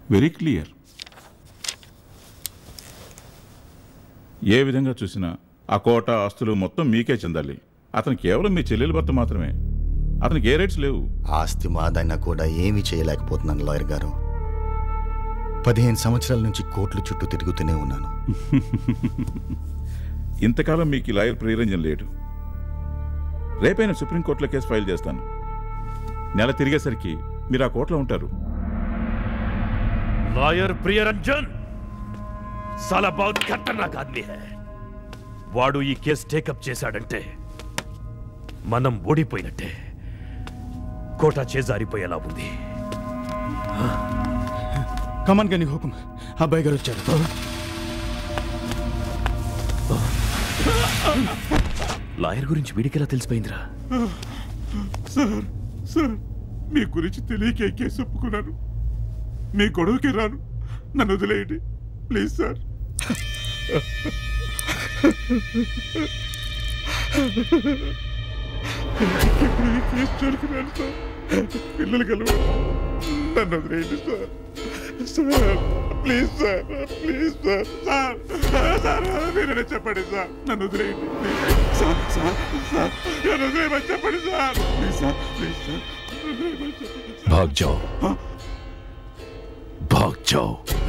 very clear ఏ విధంగా చూసినా ఆ కోట ఆస్తులు మొత్తం మీకే చెందాలి అతను కేవలం మీ చెల్లెలు భర్త మాత్రమే అతనికి ఏ రైట్స్ లేవు ఆస్తి మాదైనా కూడా ఏమీ చేయలేకపోతున్నాను లాయర్ గారు పదిహేను సంవత్సరాల నుంచి కోర్టుల చుట్టూ తిరుగుతూనే ఉన్నాను ఇంతకాలం మీకు ఈ లాయర్ ప్రియరంజన్ లేడు రేపైన సుప్రీంకోర్టులో కేసు ఫైల్ చేస్తాను నెల తిరిగేసరికి మీరు ఆ కోర్టులో ఉంటారు లాయర్ ప్రియరంజన్ సాలా బహుత్ ఖతర్నాక్ ఆద్మీ హై వాడు ఈ కేసు టేకప్ చేశాడంటే మనం ఓడిపోయినట్టే కోట చేజారిపోయేలా ఉంది కమన్ గని హుకుం అబ్బాయి గారు వచ్చారు లాయర్ గురించి వీడికెలా తెలిసిపోయిందిరా సార్ సార్ మీ గురించి తెలియక ఈ కేసు ఒప్పుకున్నాను మీ గొడవకి రాను నన్ను వదిలేయండి ప్లీజ్ సార్ ఇంకెప్పుడు ఈ కేసు జోలికి రాను సార్ పిల్లలు కలవ నన్ను వదిలేయండి sir sir please sir please sir sir sir మీరే చెప్పండి సార్ నన్ను వదిలేయండి ప్లీజ్ సార్ సార్ సార్ నన్ను వదిలేయమని చెప్పండి sir please sir please sir వదిలేయమని చెప్పండి भाग जाओ भाग जाओ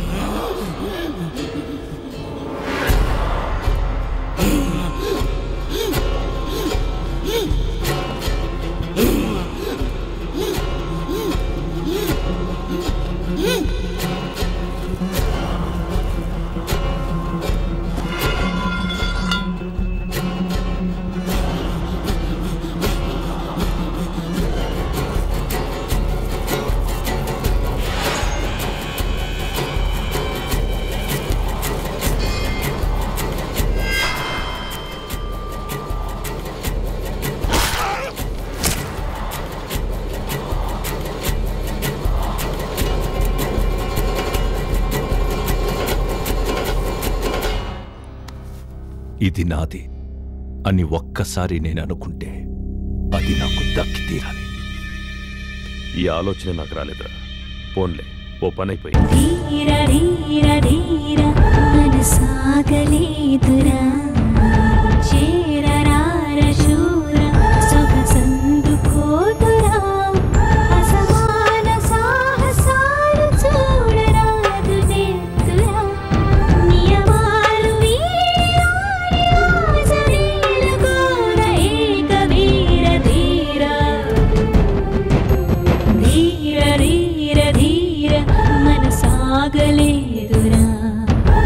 ఇది నాది అని ఒక్కసారి నేను అనుకుంటే అది నాకు దక్కి తీరాలి ఈ ఆలోచన నాకు రాలేదురా పోన్లే ఓ పని అయిపోయింది ధీర ధీర ధీర మనసాగలేదురా చేరరార శూర సొగసందుకోదురా అసమాన సాహసాలు చూడరాదు నెత్తురా నియమాలు వీరాని ఆశలీల ఘోర ఏక వీర ధీర ధీర ధీర ధీర మనసాగలే